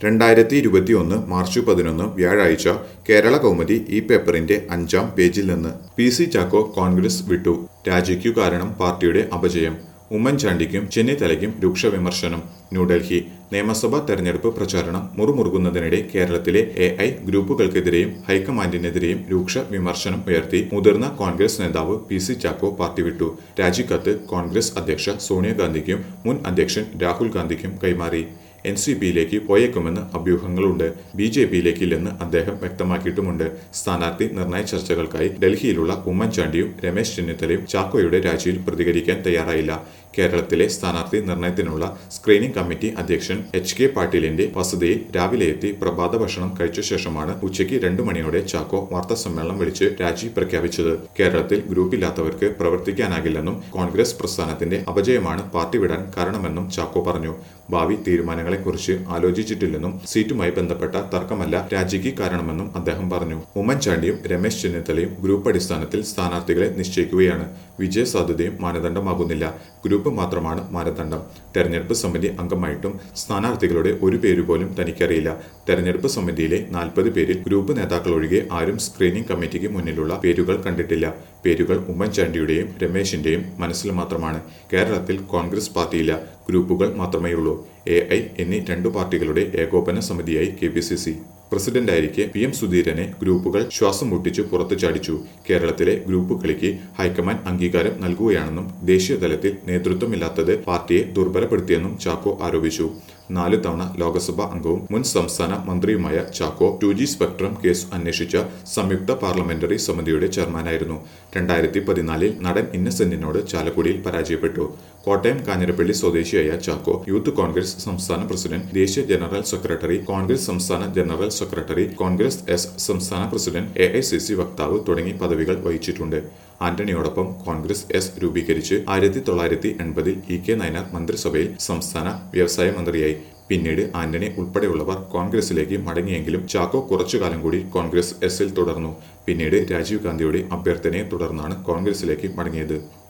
രണ്ടായിരത്തി ഇരുപത്തിയൊന്ന് മാർച്ച് പതിനൊന്ന് വ്യാഴാഴ്ച കേരള കൗമുദി ഈ പേപ്പറിന്റെ അഞ്ചാം പേജിൽ നിന്ന് പി സി ചാക്കോ കോൺഗ്രസ് വിട്ടു രാജിക്കു കാരണം പാർട്ടിയുടെ അപജയം ഉമ്മൻചാണ്ടിക്കും ചെന്നിത്തലയ്ക്കും രൂക്ഷ വിമർശനം ന്യൂഡൽഹി നിയമസഭാ തെരഞ്ഞെടുപ്പ് പ്രചാരണം മുറുമുറുകുന്നതിനിടെ കേരളത്തിലെ എ ഐ ഗ്രൂപ്പുകൾക്കെതിരെയും ഹൈക്കമാൻഡിനെതിരെയും രൂക്ഷ വിമർശനം ഉയർത്തി മുതിർന്ന കോൺഗ്രസ് നേതാവ് പി സി ചാക്കോ പാർട്ടി വിട്ടു രാജിക്കത്ത് കോൺഗ്രസ് അധ്യക്ഷ സോണിയാഗാന്ധിക്കും മുൻ അധ്യക്ഷൻ രാഹുൽ ഗാന്ധിക്കും കൈമാറി എൻ സി പിയിലേക്ക് പോയേക്കുമെന്ന് അഭ്യൂഹങ്ങളുണ്ട് ബി ജെ പിയിലേക്കില്ലെന്ന് അദ്ദേഹം വ്യക്തമാക്കിയിട്ടുമുണ്ട് സ്ഥാനാർത്ഥി നിർണയ ചർച്ചകൾക്കായി ഡൽഹിയിലുള്ള ഉമ്മൻചാണ്ടിയും രമേശ് ചെന്നിത്തലയും ചാക്കോയുടെ രാജിയിൽ പ്രതികരിക്കാൻ തയ്യാറായില്ല കേരളത്തിലെ സ്ഥാനാർത്ഥി നിർണയത്തിനുള്ള സ്ക്രീനിംഗ് കമ്മിറ്റി അധ്യക്ഷൻ എച്ച് കെ പാട്ടീലിന്റെ വസതിയിൽ രാവിലെ എത്തി പ്രഭാത ഭക്ഷണം കഴിച്ച ശേഷമാണ് ഉച്ചയ്ക്ക് രണ്ടു മണിയോടെ ചാക്കോ വാർത്താ സമ്മേളനം വിളിച്ച് രാജി പ്രഖ്യാപിച്ചത് കേരളത്തിൽ ഗ്രൂപ്പില്ലാത്തവർക്ക് പ്രവർത്തിക്കാനാകില്ലെന്നും കോൺഗ്രസ് പ്രസ്ഥാനത്തിന്റെ അപജയമാണ് പാർട്ടി വിടാൻ കാരണമെന്നും ചാക്കോ പറഞ്ഞു ഭാവി തീരുമാനങ്ങളെക്കുറിച്ച് ആലോചിച്ചിട്ടില്ലെന്നും സീറ്റുമായി ബന്ധപ്പെട്ട തർക്കമല്ല രാജിക്ക് കാരണമെന്നും അദ്ദേഹം പറഞ്ഞു ഉമ്മൻചാണ്ടിയും രമേശ് ചെന്നിത്തലയും ഗ്രൂപ്പ് അടിസ്ഥാനത്തിൽ സ്ഥാനാർത്ഥികളെ നിശ്ചയിക്കുകയാണ് വിജയ സാധ്യതയും മാനദണ്ഡമാകുന്നില്ല ഗ്രൂപ്പ് മാത്രമാണ് മാനദണ്ഡം തെരഞ്ഞെടുപ്പ് സമിതി അംഗമായിട്ടും സ്ഥാനാർത്ഥികളുടെ ഒരു പേര് പോലും തനിക്കറിയില്ല തെരഞ്ഞെടുപ്പ് സമിതിയിലെ നാൽപ്പത് പേരിൽ ഗ്രൂപ്പ് നേതാക്കൾ ഒഴികെ ആരും സ്ക്രീനിംഗ് കമ്മിറ്റിക്ക് മുന്നിലുള്ള പേരുകൾ കണ്ടിട്ടില്ല പേരുകൾ ഉമ്മൻചാണ്ടിയുടെയും രമേശിന്റെയും മനസ്സിൽ മാത്രമാണ് കേരളത്തിൽ കോൺഗ്രസ് പാർട്ടിയില്ല ഗ്രൂപ്പുകൾ മാത്രമേയുള്ളൂ എ ഐ എന്നീ രണ്ടു പാർട്ടികളുടെ ഏകോപന സമിതിയായി കെ പി സി സി പ്രസിഡന്റായിരിക്കെ പി എം സുധീരനെ ഗ്രൂപ്പുകൾ ശ്വാസം മുട്ടിച്ച് പുറത്തു ചാടിച്ചു കേരളത്തിലെ ഗ്രൂപ്പ് കളിക്ക് ഹൈക്കമാൻഡ് അംഗീകാരം നൽകുകയാണെന്നും ദേശീയ തലത്തിൽ നേതൃത്വമില്ലാത്തത് പാർട്ടിയെ ദുർബലപ്പെടുത്തിയെന്നും ചാക്കോ ആരോപിച്ചു നാല് തവണ ലോക്സഭാ അംഗവും മുൻ സംസ്ഥാന മന്ത്രിയുമായ Chacko two G spectrum case അന്വേഷിച്ച സംയുക്ത പാർലമെന്ററി സമിതിയുടെ ചെയർമാനായിരുന്നു രണ്ടായിരത്തി പതിനാലിൽ നടൻ ഇന്നസെന്റിനോട് ചാലക്കുടിയിൽ പരാജയപ്പെട്ടു കോട്ടയം കാഞ്ഞിരപ്പള്ളി സ്വദേശിയായ ചാക്കോ യൂത്ത് കോൺഗ്രസ് സംസ്ഥാന പ്രസിഡന്റ് ദേശീയ ജനറൽ സെക്രട്ടറി കോൺഗ്രസ് സംസ്ഥാന ജനറൽ സെക്രട്ടറി കോൺഗ്രസ് എസ് സംസ്ഥാന president A I C C വക്താവ് തുടങ്ങി പദവികൾ വഹിച്ചിട്ടുണ്ട് ആന്റണിയോടൊപ്പം കോൺഗ്രസ് എസ് രൂപീകരിച്ച് ആയിരത്തി തൊള്ളായിരത്തി എൺപതിൽ ഇ കെ നയനാർ മന്ത്രിസഭയിൽ സംസ്ഥാന വ്യവസായ മന്ത്രിയായി പിന്നീട് ആന്റണി ഉൾപ്പെടെയുള്ളവർ കോൺഗ്രസിലേക്ക് മടങ്ങിയെങ്കിലും ചാക്കോ കുറച്ചുകാലം കൂടി കോൺഗ്രസ് എസിൽ തുടർന്നു പിന്നീട് രാജീവ് ഗാന്ധിയുടെ അഭ്യർത്ഥനയെ തുടർന്നാണ് കോൺഗ്രസിലേക്ക് മടങ്ങിയത്